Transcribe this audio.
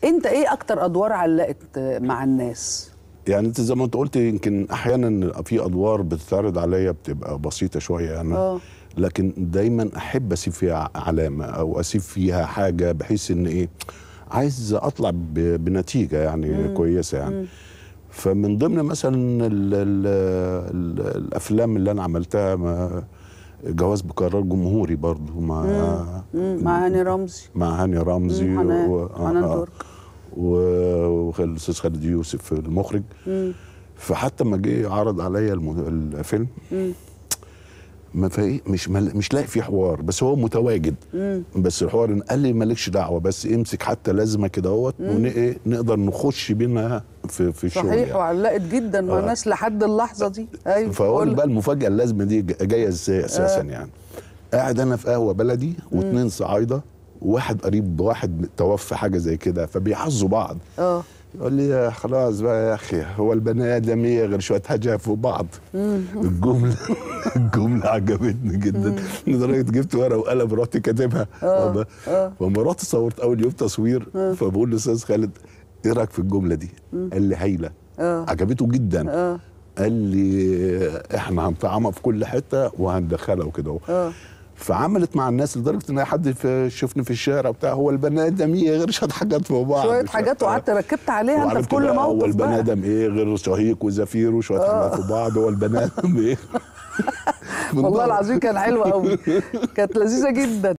انت ايه اكتر ادوار علقت مع الناس يعني انت زي ما انت قلت يمكن احيانا في ادوار بتتعرض عليا بتبقى بسيطه شويه يعني اه لكن دايما احب اسيب فيها علامه او اسيب فيها حاجه بحيث ان ايه عايز اطلع ب- بنتيجه يعني مم. كويسه يعني مم. فمن ضمن مثلا ال ال ال الافلام اللي انا عملتها ما جواز بقرار جمهوري برضو مع مم، مع هاني رمزي مع هاني رمزي مم، حنان و- حنان آه، ترك و- والاستاذ خالد يوسف المخرج مم. فحتى ما جه عرض عليا الم- الفيلم مم. ما في مش مل مش لاقي فيه حوار بس هو متواجد مم. بس الحوار إن قال لي مالكش دعوه بس امسك حتى لازمه كده اهوت ون- إيه، نقدر نخش بينا في في الشغل صحيح يعني. وعلقت جدا مع آه. الناس لحد اللحظه دي ايوه فهو قول. بقى المفاجاه اللازمه دي جا- جايه ازاي اساسا يعني قاعد انا في قهوه بلدي واثنين صعايده وواحد قريب واحد توفى حاجه زي كده فبيحظوا بعض اه يقول لي يا خلاص بقى يا اخي هو البني ادم ايه غير شويه هجا في بعض الجمله الجمله عجبتني جدا لدرجه جبت ورقه وقلم رحت كاتبها آه، آه. فلما رحت صورت اول يوم تصوير فبقول لاستاذ خالد ايه رايك في الجمله دي؟ قال لي هايله آه. عجبته جدا اه قال لي احنا هنطعمها في كل حته وهندخلها وكده اهو اه فعملت مع الناس لدرجه ان أي حد في شفني في الشارع بتاع هو البني ادم ايه غير شويه حاجات في بعض شويه حاجات وقعدت ركبت عليها انت في وعرفت كل بقى هو موقف البني بقى ادم ايه غير شهيق وزفير وشويه حاجات في بعض هو البني ادم ايه من والله ضمن- العظيم كان حلو قوي كانت لذيذه جدا